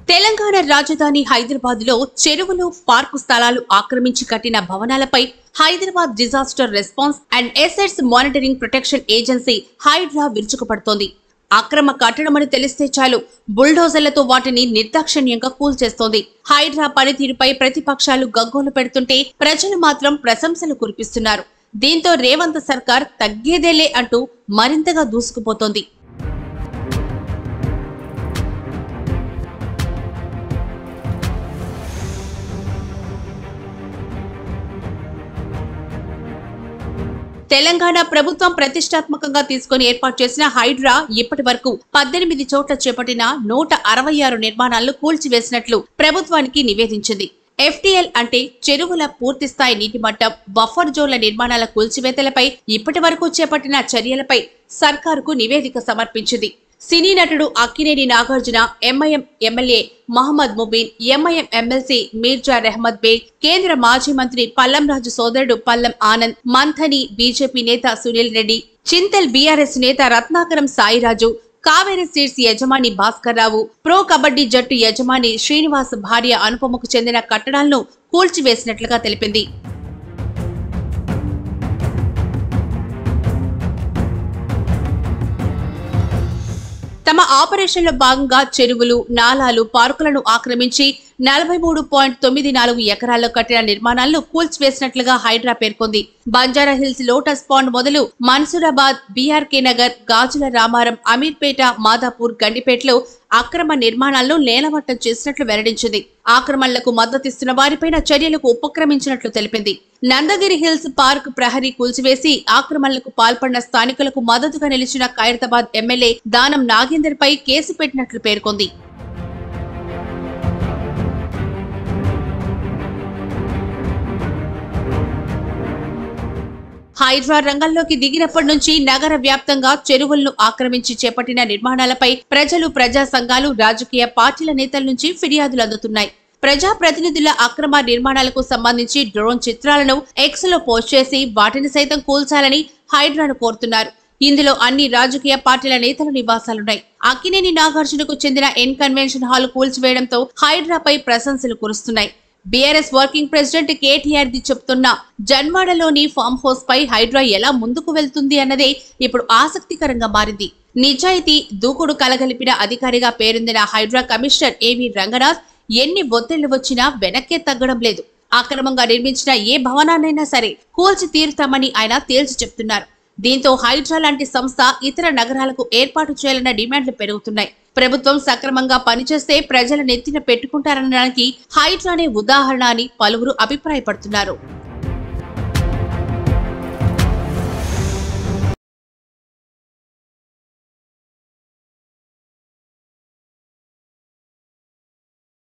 తెలంగాణ రాజధాని హైదరాబాద్ లో చెరువులు పార్కు స్థలాలు ఆక్రమించి కట్టిన భవనాలపై Hyderabad disaster response and assets monitoring protection agency Hydraa విరుచుకుపడుతోంది అక్రమ కట్టడమని తెలిస్తే చాలు బుల్డోజర్లతో వాటిని నిర్దాక్షిణ్యంగా కూల్చేస్తోంది హైడ్రా పనితీరుపై ప్రతిపక్షాలు గగ్గోలు పెడుతుంటే ప్రజలు మాత్రం ప్రశంసలు కురిపిస్తున్నారు దీంతో రేవంత్ సర్కార్ తగ్గేదేలే అంటూ మరింతగా దూసుకుపోతోంది తెలంగాణ ప్రభుత్వం ప్రతిష్టాత్మకంగా తీసుకుని ఏర్పాటు చేసిన హైడ్రా ఇప్పటి వరకు పద్దెనిమిది చోట్ల చేపట్టిన నూట అరవై ఆరు నిర్మాణాలను కూల్చివేసినట్లు ప్రభుత్వానికి నివేదించింది ఎఫ్టీఎల్ అంటే చెరువుల పూర్తిస్థాయి నీటి మట్టం బఫర్ జోన్ల నిర్మాణాల కూల్చివేతలపై ఇప్పటి వరకు చేపట్టిన చర్యలపై సర్కారుకు నివేదిక సమర్పించింది సినీ నటుడు Akkineni Nagarjuna MIM MLA Mohammed Mubeen MIM MLC Mirza Rahmat Baig కేంద్ర మాజీ మంత్రి పల్లం రాజు సోదరుడు పల్లం ఆనంద్ మంథని బీజేపీ నేత సునీల్ రెడ్డి చింతల్ బీఆర్ఎస్ నేత రత్నాకరం సాయిరాజు కావేరీ సీడ్స్ యజమాని భాస్కర్ రావు ప్రో కబడ్డీ జట్టు యజమాని శ్రీనివాస్ భార్య అనుపమకు చెందిన కట్టడాలను కూల్చివేసినట్లుగా తెలిపింది తమ ఆపరేషన్లో భాగంగా చెరువులు నాలాలు పార్కులను ఆక్రమించి నలభై మూడు పాయింట్ తొమ్మిది నాలుగు ఎకరాల్లో కట్టిన నిర్మాణాలను కూల్చివేసినట్లుగా హైడ్రా పేర్కొంది బంజారా హిల్స్ లోటస్ పాండ్ మొదలు మన్సూరాబాద్ బీఆర్కే నగర్ గాజుల రామారం అమీర్పేట మాదాపూర్ గండిపేటలో అక్రమ నిర్మాణాలను నేలమట్టం చేసినట్లు వెల్లడించింది ఆక్రమణలకు మద్దతిస్తున్న వారిపైన చర్యలకు ఉపక్రమించినట్లు తెలిపింది నందగిరి హిల్స్ పార్క్ ప్రహరీ కూల్చివేసి ఆక్రమణలకు పాల్పడిన స్థానికులకు మద్దతుగా నిలిచిన ఖైరతాబాద్ ఎమ్మెల్యే దానం నాగేందర్ పై కేసు పెట్టినట్లు పేర్కొంది హైడ్రా రంగంలోకి దిగినప్పటి నుంచి నగర వ్యాప్తంగా చెరువులను ఆక్రమించి చేపట్టిన నిర్మాణాలపై ప్రజలు ప్రజా సంఘాలు రాజకీయ పార్టీల నేతల నుంచి ఫిర్యాదులు అందుతున్నాయి ప్రజా ప్రతినిధుల అక్రమ నిర్మాణాలకు సంబంధించి డ్రోన్ చిత్రాలను ఎక్స్ లో పోస్ట్ చేసి వాటిని సైతం కూల్చాలని హైడ్రాను కోరుతున్నారు ఇందులో అన్ని రాజకీయ పార్టీల నేతల నివాసాలున్నాయి అక్కినేని నాగార్జునకు చెందిన ఎన్ కన్వెన్షన్ హాల్ కూల్చివేయడంతో హైడ్రాపై ప్రశంసలు కురుస్తున్నాయి బీఆర్ఎస్ వర్కింగ్ ప్రెసిడెంట్ కేటీఆర్ ది చెప్తున్న జన్వాడలోని ఫామ్ హౌస్ పై హైడ్రా ఎలా ముందుకు వెళ్తుంది అన్నదే ఇప్పుడు ఆసక్తికరంగా మారింది నిజాయితీ దూకుడు కలగలిపిన అధికారిగా పేరొందిన హైడ్రా కమిషనర్ ఏవి రంగనాథ్ ఎన్ని ఒత్తిళ్లు వచ్చినా వెనక్కే తగ్గడం లేదు అక్రమంగా నిర్మించిన ఏ భవనాన్నైనా సరే కూల్చి తీరుతామని ఆయన తేల్చి చెప్తున్నారు దీంతో హైడ్రా లాంటి సంస్థ ఇతర నగరాలకు ఏర్పాటు చేయాలన్న డిమాండ్లు పెరుగుతున్నాయి ప్రభుత్వం సక్రమంగా పనిచేస్తే ప్రజల నెత్తిన పెట్టుకుంటారనడానికి హైడ్రానే ఉదాహరణ అని పలువురు అభిప్రాయపడుతున్నారు